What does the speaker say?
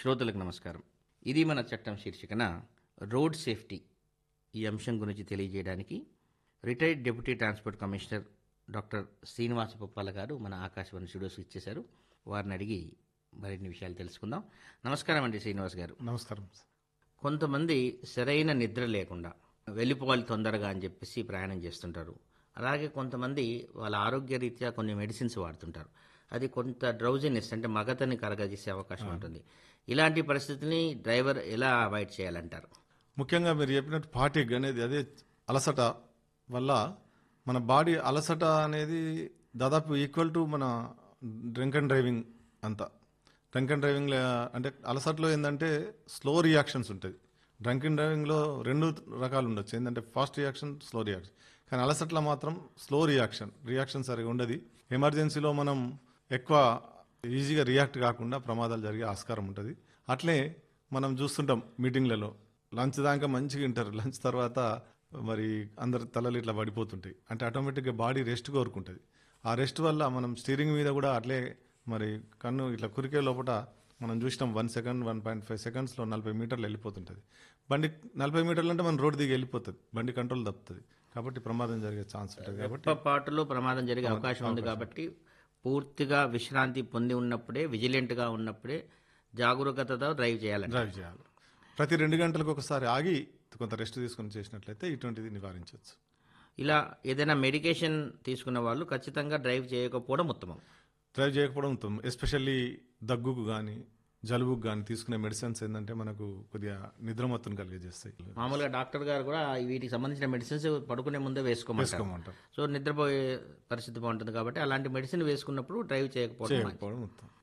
శ్రోతలకు నమస్కారం ఇది మన చట్టం శీర్షికన రోడ్ సేఫ్టీ ఈ అంశం గురించి తెలియజేయడానికి retired deputy transport commissioner doctor Srinivasa Puppala garu మన ఆకాశవాణి స్టూడియోస్ ఇచ్చేశారు వారిని అడిగి మరిన్ని విషయాలు తెలుసుకుందాం నమస్కారం అండి శ్రీనివాస్ గారు నమస్కారం కొంతమంది సరైన నిద్ర లేకుండా వెళ్ళిపోవాలి తొందరగా అని చెప్పేసి ప్రయాణం చేస్తుంటారు అలాగే కొంతమంది వాళ్ళ ఆరోగ్య రీత్యా కొన్ని మెడిసిన్స్ వాడుతుంటారు అది కొంత డ్రౌజినెస్ అంటే మగతని కరగజేసే అవకాశం ఉంటుంది ఇలాంటి పరిస్థితిని డ్రైవర్ ఎలా అవాయిడ్ చేయాలంటారు ముఖ్యంగా మీరు చెప్పినట్టు ఫాటిక్ అనేది అదే అలసట వల్ల మన బాడీ అలసట అనేది దాదాపు ఈక్వల్ టు మన డ్రింక్ అండ్ డ్రైవింగ్ అంతా డ్రింక్ అండ్ డ్రైవింగ్ అంటే అలసటలో ఏంటంటే స్లో రియాక్షన్స్ ఉంటుంది డ్రంక్ అండ్ డ్రైవింగ్లో రెండు రకాలు ఉండొచ్చు ఏంటంటే ఫాస్ట్ రియాక్షన్ స్లో రియాక్షన్ కానీ అలసట్లో మాత్రం స్లో రియాక్షన్ రియాక్షన్ సరిగా ఉండదు ఎమర్జెన్సీలో మనం ఎక్కువ ఈజీగా రియాక్ట్ కాకుండా ప్రమాదాలు జరిగే ఆస్కారం ఉంటుంది అట్లే మనం చూస్తుంటాం మీటింగ్లలో లంచ్ దాకా మంచిగా వింటారు లంచ్ తర్వాత మరి అందరి తలలు ఇట్లా పడిపోతుంటాయి అంటే ఆటోమేటిక్గా బాడీ రెస్ట్ కోరుకుంటుంది ఆ రెస్ట్ వల్ల మనం స్టీరింగ్ మీద కూడా అట్లే మరి కన్ను ఇట్లా కురికే లోపల మనం చూసినాం one second one point five సెకండ్స్లో నలభై మీటర్లు వెళ్ళిపోతుంటుంది బండి నలభై మీటర్లు అంటే మన రోడ్డు దిగి వెళ్ళిపోతుంది బండి కంట్రోల్ తప్పుతుంది కాబట్టి ప్రమాదం జరిగే ఛాన్స్ ఉంటుంది కాబట్టి పాటలో ప్రమాదం జరిగే అవకాశం ఉంది కాబట్టి పూర్తిగా విశ్రాంతి పొంది ఉన్నప్పుడే విజిలెంట్గా ఉన్నప్పుడే జాగరూకతతో డ్రైవ్ చేయాలంట డ్రైవ్ చేయాలి ప్రతి రెండు గంటలకు ఒకసారి ఆగి కొంత రెస్ట్ తీసుకొని చేసినట్లయితే ఇటువంటిది నివారించవచ్చు ఇలా ఏదైనా మెడికేషన్ తీసుకున్న వాళ్ళు ఖచ్చితంగా డ్రైవ్ చేయకపోవడం ఉత్తమం డ్రైవ్ చేయకపోవడం ఉత్తమం ఎస్పెషల్లీ దగ్గుకు కానీ జలుబుకు కానీ తీసుకునే మెడిసిన్స్ ఏంటంటే మనకు కొద్దిగా నిద్రమత్తును కలిగజేస్తాయి మామూలుగా డాక్టర్ గారు కూడా వీటికి సంబంధించిన మెడిసిన్స్ పడుకునే ముందే వేసుకోమంటారు వేసుకోమంటారు సో నిద్రపోయే పరిస్థితి బాగుంటుంది కాబట్టి అలాంటి మెడిసిన్ వేసుకున్నప్పుడు డ్రైవ్ చేయకపోవడం మంచిది. చేయకపోవడం ఉత్తమం